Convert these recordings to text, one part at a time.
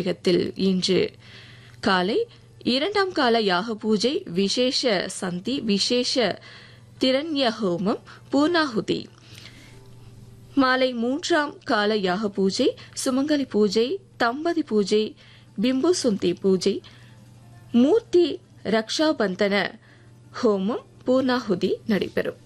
ஆலயத்தில் இன்று காலை இரண்டாம் கால யாக பூஜை விசேஷ சந்தி விசேஷ திரண்ய ஹோமம் பூர்ணாகுதி மாலை மூன்றாம் கால யாக பூஜை சுமங்கலி பூஜை தம்பதி பூஜை பிம்பு சுந்தி பூஜை மூர்த்தி ரக்ஷாபந்தன ஹோமம் பூர்ணாகுதி நடைபெறும்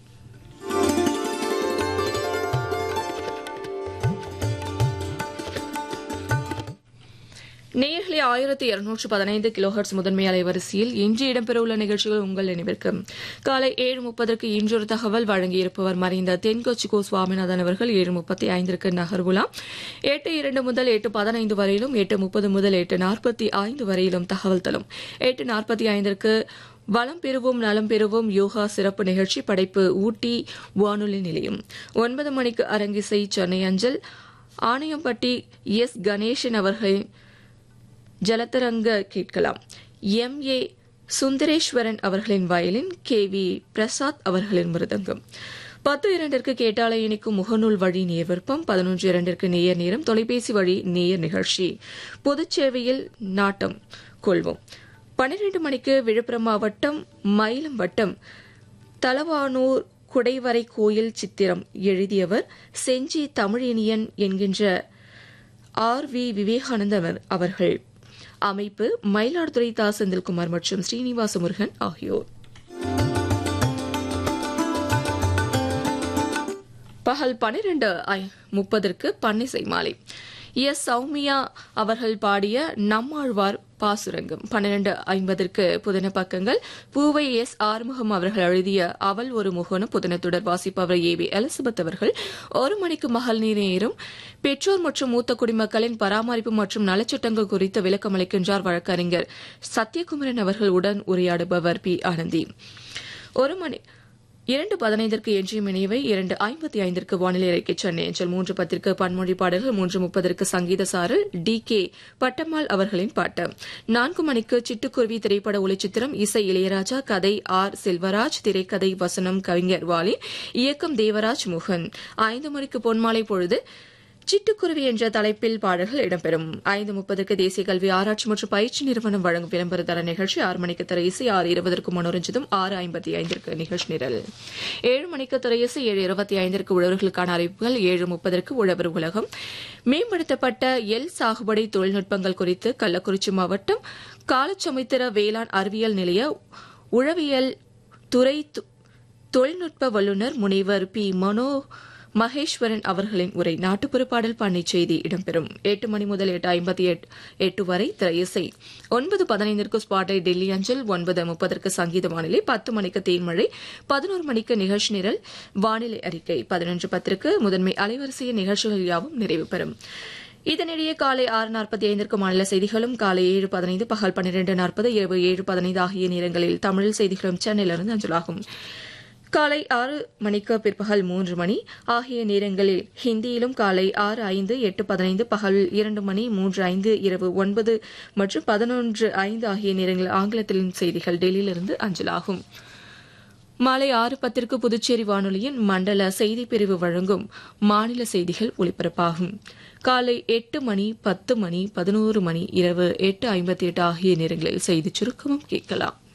நேயர்களே ஆயிரத்தி இருநூற்று பதினைந்து கிலோஹர்ட்ஸ் முதன்மை அலைவரிசையில் இன்று இடம்பெறவுள்ள நிகழ்ச்சிகள் உங்கள் நினைவிற்கு காலை ஏழு முப்பதற்கு இன்றொரு தகவல் வழங்கியிருப்பவர் மறைந்த தென்கொச்சி கோ சுவாமிநாதன் அவர்கள் ஏழு முப்பத்தி ஐந்திற்கு நகர்வுலா எட்டு இரண்டு முதல் எட்டு பதினைந்து வரையிலும் எட்டு முப்பது முதல் எட்டு நாற்பத்தி ஐந்து வரையிலும் தகவல் தரும் எட்டு நாற்பத்தி ஐந்திற்கு வளம் பெறுவோம் நலம் பெறுவோம் யோகா சிறப்பு நிகழ்ச்சி படைப்பு ஊட்டி வானொலி நிலையம் ஒன்பது மணிக்கு அரங்கிசை சென்னை அஞ்சல் ஆணையம்பட்டி எஸ் கணேசன் அவர்களின் ஜலதரங்க கேட்கலாம் எம் ஏ சுந்தரேஸ்வரன் அவர்களின் வயலின் கே வி பிரசாத் அவர்களின் மிருதங்கம் பத்து இரண்டிற்கு கேட்டாலை இணைக்கும் முகநூல் வழி நேர்விருப்பம் பதினொன்று இரண்டிற்கு நேயர் நேரம் தொலைபேசி வழி நேயர் நிகழ்ச்சி பொதுச்சேவையில் நாட்டம் கொள்வோம் பன்னிரண்டு மணிக்கு விழுப்புரம் மாவட்டம் மயிலம் வட்டம் தலவானூர் குடைவரை கோயில் சித்திரம் எழுதியவர் செஞ்சி தமிழினியன் என்கின்ற ஆர் வி விவேகானந்தர் அவர்கள் அமைப்பு மயிலாடுதுறை தா செந்தில்குமார் மற்றும் ஸ்ரீனிவாச முருகன் ஆகியோர் பகல் பனிரெண்டு முப்பதற்கு பன்னிசை மாலை எஸ் சௌமியா அவர்கள் பாடிய நம்மாழ்வார் பாசுரங்கம் பன்னிரண்டு ஐம்பதற்கு புதின பக்கங்கள் பூவை எஸ் ஆறுமுகம் அவர்கள் எழுதிய அவள் ஒரு முகனும் புதினத்துடன் வாசிப்பவர் ஏ வி எலிசபெத் அவர்கள் ஒரு மணிக்கு மகள் நேரம் பெற்றோர் மற்றும் மூத்த குடிமக்களின் பராமரிப்பு மற்றும் நலச்சட்டங்கள் குறித்து விளக்கம் அளிக்கின்றார் வழக்கறிஞர் சத்யகுமரன் அவர்கள் உடன் உரையாடுபவர் பி ஆனந்தி ஒரு மணி இரண்டு பதினைந்திற்கு எஞ்சிய இணைவை இரண்டு ஐம்பத்தி ஐந்திற்கு வானிலை அறிக்கை சென்னை அஞ்சல் மூன்று பத்திற்கு பன்மொழி பாடல்கள் மூன்று முப்பதற்கு சங்கீத சாரல் டி கே பட்டம்மாள் அவர்களின் பாட்டு நான்கு மணிக்கு சிட்டுக்குருவி திரைப்பட ஒளிச்சித்திரம் இசை இளையராஜா கதை ஆர் செல்வராஜ் திரைக்கதை வசனம் கவிஞர் வாலி இயக்கம் தேவராஜ் முகன் ஐந்து மணிக்கு பொன்மாலை பொழுது சிட்டுக்குருவி என்ற தலைப்பில் பாடல்கள் இடம்பெறும் ஐந்து முப்பதுக்கு தேசிய கல்வி ஆராய்ச்சி மற்றும் பயிற்சி நிறுவனம் வழங்கும் விளம்பர தர நிகழ்ச்சி ஆறு மணிக்கு திரையிசை ஆறு இருபதற்கு மனோரஞ்சிதம் ஆறு ஐம்பத்தி ஐந்திற்கு நிகழ்ச்சி நிரல் ஏழு மணிக்கு திரையிசை ஏழு இருபத்தி ஐந்திற்கு உழவர்களுக்கான அறிவிப்புகள் ஏழு முப்பதற்கு உழவர் உலகம் மேம்படுத்தப்பட்ட எல் சாகுபடி தொழில்நுட்பங்கள் குறித்து கள்ளக்குறிச்சி மாவட்டம் காலச்சமுத்திர வேளாண் அறிவியல் நிலைய உழவியல் துறை தொழில்நுட்ப வல்லுநர் முனைவர் பி மனோ மகேஸ்வரன் அவர்களின் உரை நாட்டுப்புற பாடல் பண்ணை செய்தி இடம்பெறும் எட்டு மணி முதல் எட்டு ஐம்பத்தி எட்டு வரை திரையிசை ஒன்பது பதினைந்திற்கு ஸ்பாட்டை டெல்லி அஞ்சல் ஒன்பது முப்பதற்கு சங்கீத வானிலை பத்து மணிக்கு தேன்மழை பதினோரு மணிக்கு நிகழ்ச்சி நிரல் வானிலை அறிக்கை பதினொன்று பத்திற்கு முதன்மை அலைவரிசையின் நிகழ்ச்சிகள் யாவும் நிறைவு பெறும் இதனிடையே காலை ஆறு நாற்பத்தி ஐந்திற்கு மாநில செய்திகளும் காலை ஏழு பதினைந்து பகல் பன்னிரண்டு நாற்பது இரவு ஏழு பதினைந்து ஆகிய நேரங்களில் தமிழ் செய்திகளும் சென்னையிலிருந்து அஞ்சலாகும் காலை ஆறு மணிக்கு பிற்பகல் மூன்று மணி ஆகிய நேரங்களில் ஹிந்தியிலும் காலை ஆறு ஐந்து எட்டு பதினைந்து பகல் இரண்டு மணி மூன்று ஐந்து இரவு ஒன்பது மற்றும் பதினொன்று ஐந்து ஆகிய நேரங்களில் ஆங்கிலத்திலும் செய்திகள் டெல்லியிலிருந்து அஞ்சலாகும் மாலை ஆறு பத்திற்கு புதுச்சேரி வானொலியின் மண்டல செய்திப் பிரிவு வழங்கும் மாநில செய்திகள் ஒலிபரப்பாகும் காலை எட்டு மணி பத்து மணி பதினோரு மணி இரவு எட்டு ஐம்பத்தி எட்டு ஆகிய நேரங்களில் செய்திச் சுருக்கமும் கேட்கலாம்